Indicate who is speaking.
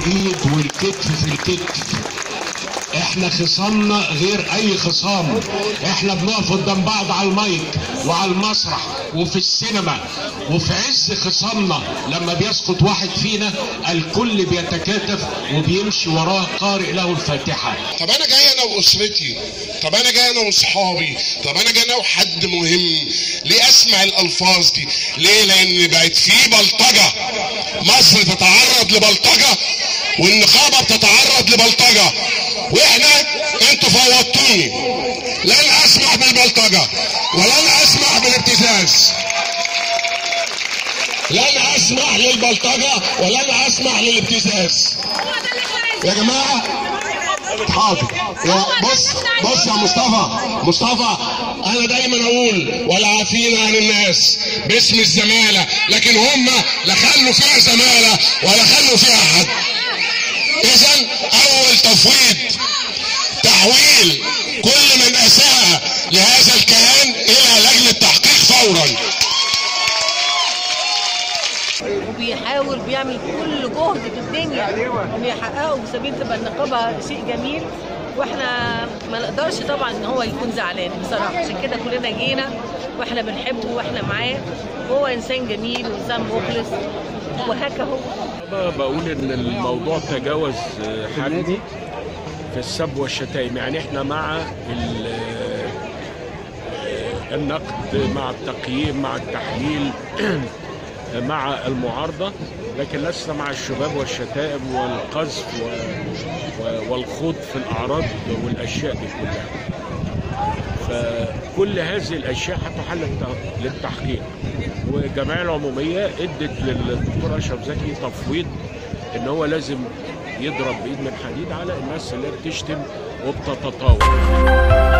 Speaker 1: الايد والكتف في الكتف احنا خصامنا غير اي خصام احنا بنقف قدام بعض على المايك وعلى المسرح وفي السينما وفي عز خصامنا لما بيسقط واحد فينا الكل بيتكاتف وبيمشي وراه قارئ له الفاتحه
Speaker 2: طب انا جاي انا واسرتي طب انا جاي انا واصحابي طب انا جاي انا وحد مهم ليه اسمع الالفاظ دي ليه لان بقت في بلطجه مصر تتعرض لبلطجه والنقابه بتتعرض لبلطجه واحنا انتوا فوضتوني لن اسمح بالبلطجه ولن اسمح بالابتزاز لن اسمح للبلطجه ولن اسمح للابتزاز يا جماعه حاضر يا بص بص يا مصطفى مصطفى انا دايما اقول ولا عافين عن الناس باسم الزماله لكن هم لا خلوا فيها زماله ولا خلوا فيها حد اذا اول تفويض تحويل كل من اساء لهذا الكيان الى لجنه تحقيق فورا
Speaker 3: وبيحاول بيعمل كل جهد في الدنيا ان يحققه بسبيل تبقى النقابه شيء جميل واحنا ما نقدرش طبعا ان هو يكون زعلان بصراحه عشان كده كلنا جينا واحنا بنحبه واحنا معاه وهو انسان جميل وانسان مخلص وهكا هو
Speaker 4: أنا بقول ان الموضوع تجاوز حدي في السب والشتائم يعني احنا مع ال- النقد مع التقييم مع التحليل مع المعارضة لكن لسنا مع الشباب والشتائم والقذف و- و- والخوض في الأعراض والأشياء دي كلها فكل هذه الأشياء هتحل الت- للتحقيق والجمعية العمومية ادت للدكتور أشرف زكي تفويض إن هو لازم يضرب بإيد من حديد على الناس اللي بتشتم وبتتطاول